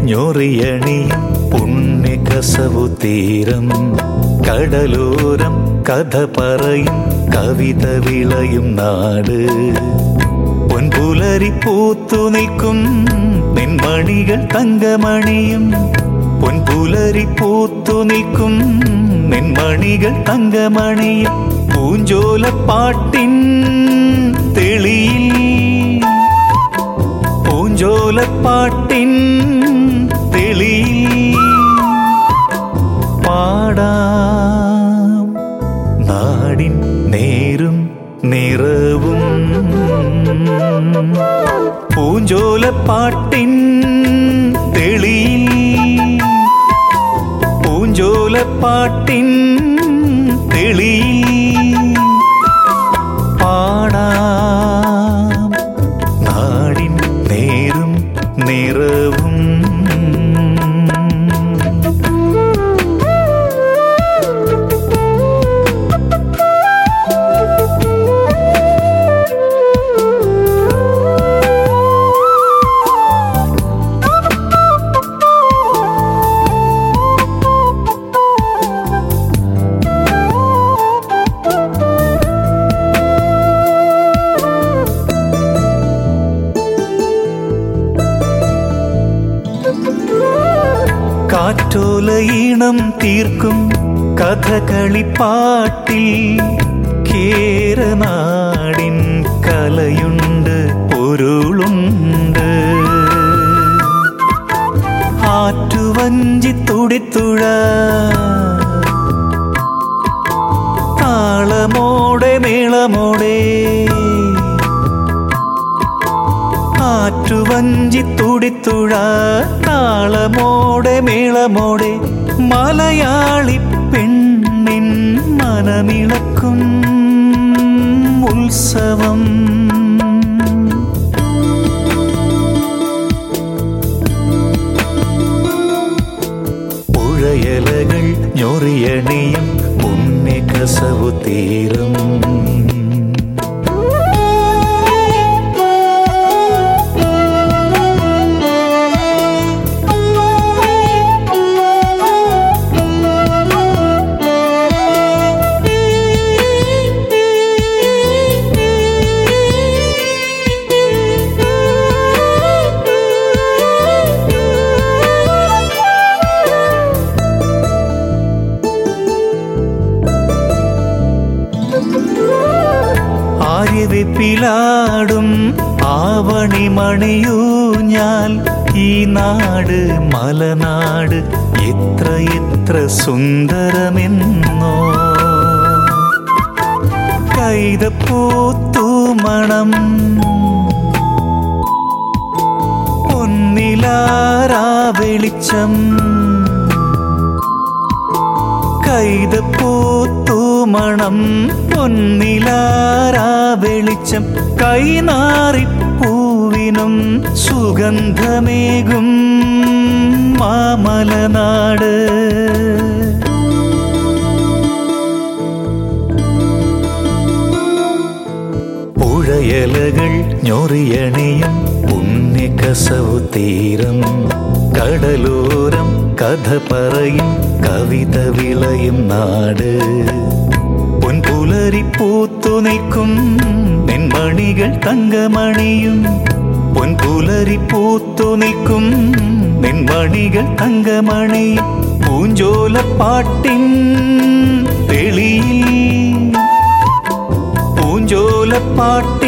ഞൊറിയണിയും പുണ്യകസവു തീരം കടലോരം കഥ പറയും കവിത വിളയും നാട് പൊൻപുലരി പൂത്തു നിൽക്കും നിൻമണികൾ തങ്കമണിയും പൊൻപുലരി പൂത്തു നിൽക്കും നിൻമണികൾ തങ്കമണിയും പൂഞ്ചോലപ്പാട്ടിൻ തെളിയിൽ പൂഞ്ചോലപ്പാട്ടിൻ തെളിയിൽ പാടാം നാടിൻ നേരും നിറവും പൂഞ്ചോലപ്പാട്ടിൻ തെളിയിൽ പൂഞ്ചോലപ്പാട്ടിൻ തെളിയിൽ പാടാം നാടിൻ നേരും നിറവും കാറ്റോലയിണം തീർക്കും കഥകളിപ്പാട്ടിൽ കേരനാടിൻ കലയുണ്ട് പൊരുളുണ്ട് ആറ്റുവഞ്ചി തുടിത്തുഴ താളമോടെ മേളമോടെ ആറ്റുവഞ്ചി തുടിത്തുഴ താളമോടെ മേളമോടെ മലയാളി പെണ്ണിൻ മനമിളക്കും ഉത്സവം പുഴയലകൾ ഞൊറിയണിയും പുണ്യകസവു തീരം ആര്യവെപ്പിലാടും ആവണിമണിയൂഞ്ഞാൽ ഈ നാട് മലനാട് എത്ര എത്ര സുന്ദരമെന്നോ കൈതപ്പൂത്തു മണം പൊന്നിലാരാ വെളിച്ചം കൈതപ്പൂത്തു മണം പൊന്നിലാരാ വെളിച്ചം കൈനാറിപ്പൂവിനും സുഗന്ധമേകും മാമലനാട് പുഴയലകൾ ഞൊറിയണിയും പുണ്യകസവു തീരം കടലോരം കഥ പറയും കവിത വിളയും നാട് പൊൻപുലരി പൂത്തു നിൽക്കും നെന്മണികൾ തങ്കമണിയും പൊൻപുലരി പൂത്തു നിൽക്കും നെന്മണികൾ തങ്കമണിയും പൂഞ്ചോലപ്പാട്ടിൻ തെളിയിൽ പൂഞ്ചോലപ്പാട്ടിൻ